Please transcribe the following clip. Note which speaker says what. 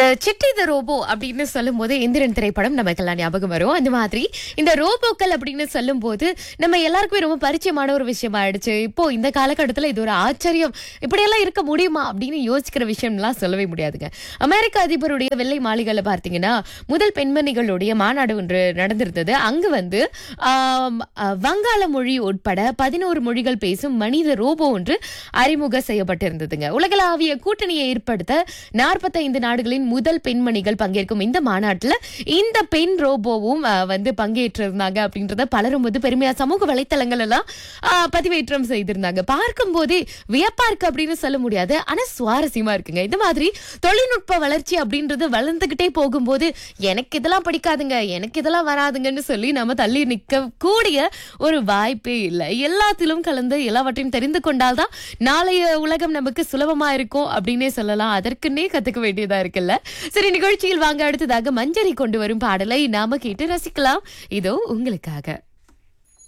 Speaker 1: city த robot அப்படின்னு சொல்லும் போது இந்திரன் திரைப்படம் நமக்கெல்லாம் ஞாபகம் வரும் அந்த மாதிரி இந்த ரோபோக்கள் அப்படின்னு சொல்லும் போது நம்ம எல்லாருக்குமே ரொம்ப பரிச்சயமான ஒரு விஷயம் ஆயிடுச்சு இப்போ இந்த காலகட்டத்தில் இது ஒரு ஆச்சரியம் இப்படியெல்லாம் இருக்க முடியுமா அப்படின்னு யோசிக்கிற விஷயம்லாம் சொல்லவே முடியாதுங்க அமெரிக்க அதிபருடைய வெள்ளை மாளிகையில் பார்த்தீங்கன்னா முதல் பெண்மணிகளுடைய மாநாடு ஒன்று நடந்திருந்தது அங்கு வந்து ஆம், அஹ், வங்காள மொழி உட்பட பதினோரு மொழிகள் பேசும் மனித ரோபோ ஒன்று அறிமுக செய்யப்பட்டிருந்ததுங்க உலகளாவிய கூட்டணியை ஏற்படுத்த நாற்பத்தைந்து நாடுகளின் முதல் பெண்மணிகள் பங்கேற்கும் இந்த மாநாட்டுல இந்த பெண் ரோபோவும் அஹ், வந்து பங்கேற்றிருந்தாங்க அப்படின்றத பலரும் வந்து பெருமையா சமூக வலைத்தளங்கள் எல்லாம் அஹ், பதிவேற்றம் செய்திருந்தாங்க பார்க்கும் போதே வியப்பா இருக்கு அப்படின்னு சொல்ல முடியாது ஆனா சுவாரஸ்யமா இருக்குங்க இந்த மாதிரி தொழில்நுட்ப வளர்ச்சி அப்படின்றது வளர்ந்துகிட்டே போகும்போது எனக்கு இதெல்லாம் பிடிக்காதுங்க எனக்கு இதெல்லாம் வராதுங்கன்னு சொல்லி நம்ம தள்ளி நிக்க கூடிய ஒரு வாய்ப்பே இல்லை எல்லாத்திலும் கலந்து எல்லாவற்றையும் தெரிந்து கொண்டால்தான் நாளைய உலகம் நமக்கு சுலபமா இருக்கும் அப்படின்னே சொல்லலாம் அதற்குன்னே கத்துக்க வேண்டியதா இருக்குல்ல சரி நிகழ்ச்சியில் வாங்க அடுத்ததாக மஞ்சரி கொண்டு வரும் பாடலை நாம கேட்டு ரசிக்கலாம் இதோ உங்களுக்காக